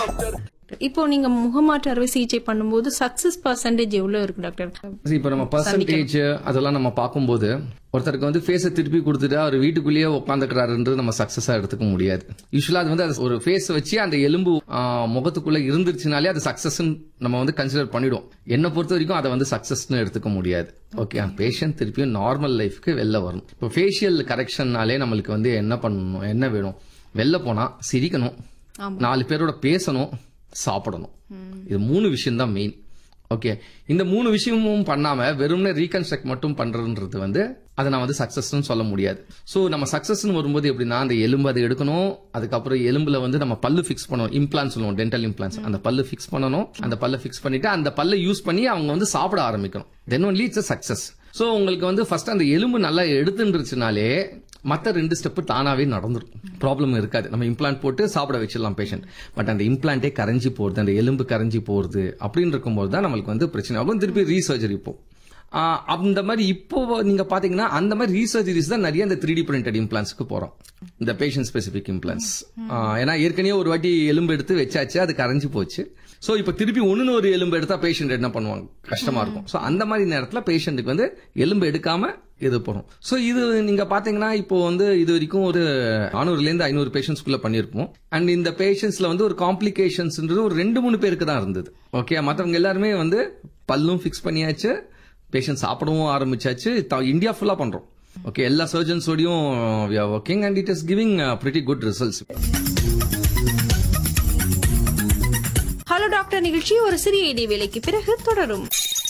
இப்போ நீங்க முகமாற்று அறுவை சிகிச்சை பண்ணும்போது சக்சஸ் பர்சன்டேஜ் எவ்வளவு இருக்கு டாக்டர் இப்ப நம்ம பர்சன்டேஜ் அதெல்லாம் நம்ம பார்க்கும்போது ஒருத்தருக்கு வந்து ஃபேஸை திருப்பி கொடுத்துட்டு அவர் வீட்டுக்குள்ளேயே உட்காந்துக்கிறாருன்றது நம்ம சக்சஸா எடுத்துக்க முடியாது யூஸ்வலா அது வந்து அது ஒரு ஃபேஸ் வச்சு அந்த எலும்பு ஆ, முகத்துக்குள்ள இருந்துருச்சுனாலே அது சக்சஸ் நம்ம வந்து கன்சிடர் பண்ணிடுவோம் என்ன பொறுத்த வரைக்கும் அதை வந்து சக்சஸ்னு எடுத்துக்க முடியாது ஓகே பேஷண்ட் திருப்பியும் நார்மல் லைஃப்க்கு வெளில வரணும் இப்போ ஃபேஷியல் கரெக்ஷன்னாலே நம்மளுக்கு வந்து என்ன பண்ணணும் என்ன வேணும் வெளில போனா சிரிக்கணும் நாலு பேரோட பேசணும் சாப்பிடணும் இது மூணு விஷயம் தான் மெயின் ஓகே இந்த மூணு விஷயமும் பண்ணாம வெறும்னே ரீகன்ஸ்ட்ரக்ட் மட்டும் பண்றதுன்றது வந்து அதை நான் வந்து சக்சஸ்னு சொல்ல முடியாது சோ நம்ம சக்சஸ்னு வரும்போது எப்படின்னா அந்த எலும்பு அதை எடுக்கணும் அதுக்கப்புறம் எலும்புல வந்து நம்ம பல்லு ஃபிக்ஸ் பண்ணணும் இம்ப்ளான்ஸ் சொல்லுவோம் டென்டல் இம்ப்ளான்ஸ் அந்த பல்லு ஃபிக்ஸ் பண்ணணும் அந்த பல்ல ஃபிக்ஸ் பண்ணிட்டு அந்த பல்லை யூஸ் பண்ணி அவங்க வந்து சாப்பிட ஆரம்பிக்கணும் then only it's success so உங்களுக்கு வந்து ஃபர்ஸ்ட் அந்த எலும்பு நல்லா எடுத்துருச்சுனாலே மற்ற ரெண்டு ஸ்டெப் தானாவே நடந்துரும் ப்ராப்ளம் இருக்காது நம்ம இம்ப்ளான்ட் போட்டு சாப்பிட வச்சிடலாம் பேஷண்ட் பட் அந்த இம்ப்ளான்ட்டே கரைஞ்சி போறது அந்த எலும்பு கரைஞ்சி போறது அப்படின்னு இருக்கும்போது தான் நம்மளுக்கு வந்து பிரச்சனை ஆகும் திருப்பி ரீசர்ஜரி இப்போ ஆஹ் அந்த மாதிரி இப்போ நீங்க பாத்தீங்கன்னா அந்த மாதிரி ரீசர்ஜரிஸ் தான் நிறைய இந்த த்ரீ டி பிரிண்டட் இம்ப்ளான்ஸ்க்கு போறோம் இந்த பேஷண்ட் ஸ்பெசிபிக் இம்ப்ளான்ஸ் ஏன்னா ஏற்கனவே ஒரு வாட்டி எலும்பு எடுத்து வச்சாச்சு அது கரைஞ்சு போச்சு சோ இப்போ திருப்பி ஒண்ணுன்னு ஒரு எலும்பு எடுத்தா பேஷண்ட் என்ன பண்ணுவாங்க கஷ்டமா இருக்கும் சோ அந்த மாதிரி நேரத்துல பேஷண்ட்டுக்கு வந்து எலும்பு எடுக்காம இது போறோம் சோ இது நீங்க பாத்தீங்கன்னா இப்போ வந்து இது வரைக்கும் ஒரு நானூறுல இருந்து ஐநூறு பேஷண்ட்ஸ்குள்ள பண்ணிருப்போம் அண்ட் இந்த பேஷண்ட்ஸ்ல வந்து ஒரு காம்ப்ளிகேஷன்ஸ்ன்றது ஒரு ரெண்டு மூணு பேருக்கு தான் இருந்தது ஓகே மத்தவங்க எல்லாருமே வந்து பல்லும் ஃபிக்ஸ் பண்ணியாச்சு பேஷண்ட் சாப்பிடவும் ஆரம்பிச்சாச்சு த- இந்தியா ஃபுல்லா பண்றோம் ஓகே எல்லா சர்ஜன்ஸோடையும் working and it is giving pretty good results hello doctor நிகழ்ச்சி ஒரு சிறிய இடைவேளைக்கு பிறகு தொடரும்